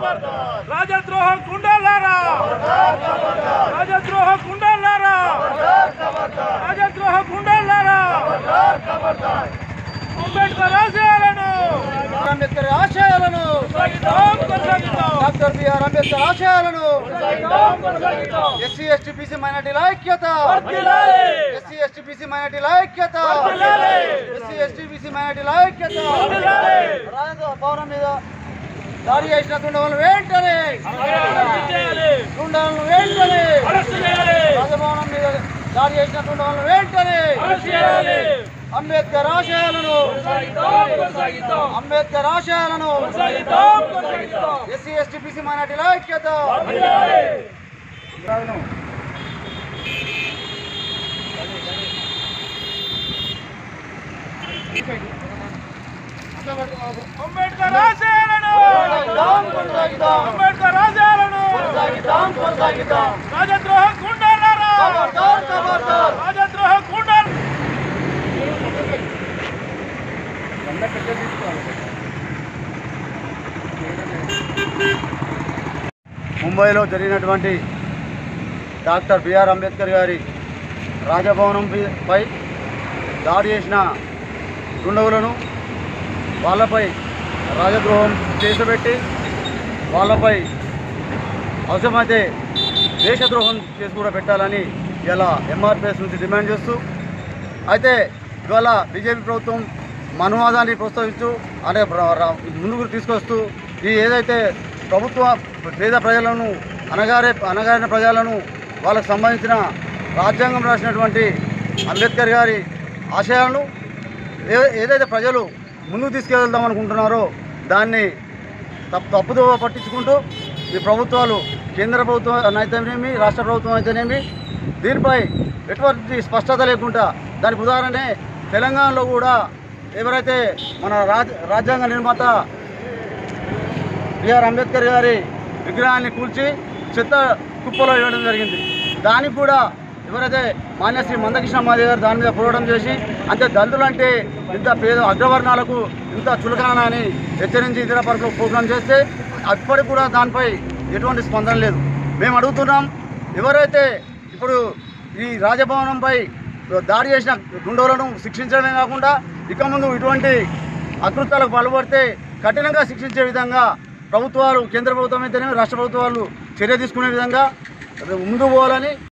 రాజద్రోహ గుండాలారా రాజద్రోహ గుండాలారా రాజద్రోహ గుండాలారా అంబేద్కర్ ఆశయాలను అంబేద్కర్ ఆశయాలను కొనసాగిద్దాం, కొనసాగిద్దాం. డాక్టర్ బిఆర్ అంబేద్కర్ ఆశయాలను కొనసాగిద్దాం, కొనసాగిద్దాం. ఎస్సీ ఎస్టీ బీసీ మైనార్టీల ఐక్యత వర్ధిల్లాలి. ఎస్సీ ఎస్టీ బీసీ మైనార్టీల ఐక్యత వర్ధిల్లాలి. ఎస్సీ ఎస్టీ బీసీ మైనార్టీల ఐక్యత వర్ధిల్లాలి. రాజ భవనం మీద దాడి చేసిన దుండగులను వెంటనే అరెస్టు చేయాలి. దుండగులను వెంటనే అరెస్టు చేయాలి. రాజభవనం మీద దాడి చేసిన దుండగులను వెంటనే అరెస్టు చేయాలి. అంబేద్కర్ ఆశయాలను కొనసాగిద్దాం, కొనసాగిద్దాం. అంబేద్కర్ ఆశయాలను కొనసాగిద్దాం, కొనసాగిద్దాం. ఎస్సీ ఎస్టీ బీసీ మైనార్టీల ఐక్యత వర్ధిల్లాలి. అంబేద్కర్ ఆశయాలను కొనసాగిద్దాం, కొనసాగిద్దాం. అంబేద్కర్ ఆశయాలను కొనసాగిద్దాం, కొనసాగిద్దాం. రాజద్రోహ గుండాలారా ఖబర్దార్, ఖబర్దార్. రాజద్రోహ గుండాలు ముంబైలో జరిగినటువంటి డాక్టర్ బిఆర్ అంబేద్కర్ గారి రాజభవనం పై- పై దాడి చేసిన దుండగులను వాళ్ళపై రాజద్రోహం కేసు పెట్టి వాళ్ళపై అవసరమైతే దేశద్రోహం కేసు కూడా పెట్టాలని ఇలా ఎంఆర్పిఎస్ నుంచి డిమాండ్ చేస్తూ అయితే ఇవాళ బీజేపీ ప్రభుత్వం మనువాదాన్ని ప్రోత్సహిస్తూ అంటే ప్ర- ర- ముందుకు తీసుకొస్తూ ఈ ఏదైతే ప్రభుత్వ పేద ప్రజలను అనగారే అనగారిన ప్రజలను వాళ్ళకు సంబంధించిన రాజ్యాంగం రాసినటువంటి అంబేద్కర్ గారి ఆశయాలను ఏ ఏదైతే ప్రజలు ముందుకు తీసుకెళ్దాం అనుకుంటున్నారో దాన్ని తప్పు తప్పుదో పట్టించుకుంటూ ఈ ప్రభుత్వాలు కేంద్ర ప్రభుత్వం అయితేనేమి రాష్ట్ర ప్రభుత్వం అయితేనేమి దీనిపై ఎటువంటి స్పష్టత లేకుండా దానికి ఉదాహరణే తెలంగాణలో కూడా ఎవరైతే మన రాజ్ రాజ్యాంగ నిర్మాత బిఆర్ అంబేద్కర్ గారి విగ్రహాన్ని కూల్చి చెత్త కుప్పలో వేయడం జరిగింది దానికి కూడా ఎవరైతే మాన్యశ్రీ మందకృష్ణ మాదేవి గారు దాని మీద పోరాటం చేసి అంటే దళితులు అంటే ఇంత పేద అగ్రవర్ణాలకు ఇంత చులకన అని హెచ్చరించి ఇతర పరులకు ప్రోగ్రాం చేస్తే అప్పటికి కూడా దానిపై ఎటువంటి స్పందన లేదు మేము అడుగుతున్నాం ఎవరైతే ఇప్పుడు ఈ రాజభవనంపై దాడి చేసిన గుండోలను శిక్షించడమే కాకుండా ఇక ముందు ఇటువంటి అకృత్యాలకు పాల్పడితే కఠినంగా శిక్షించే విధంగా ప్రభుత్వాలు కేంద్ర ప్రభుత్వం అయితేనేమి రాష్ట్ర ప్రభుత్వాలు చర్య తీసుకునే విధంగా ముందుకు పోవాలని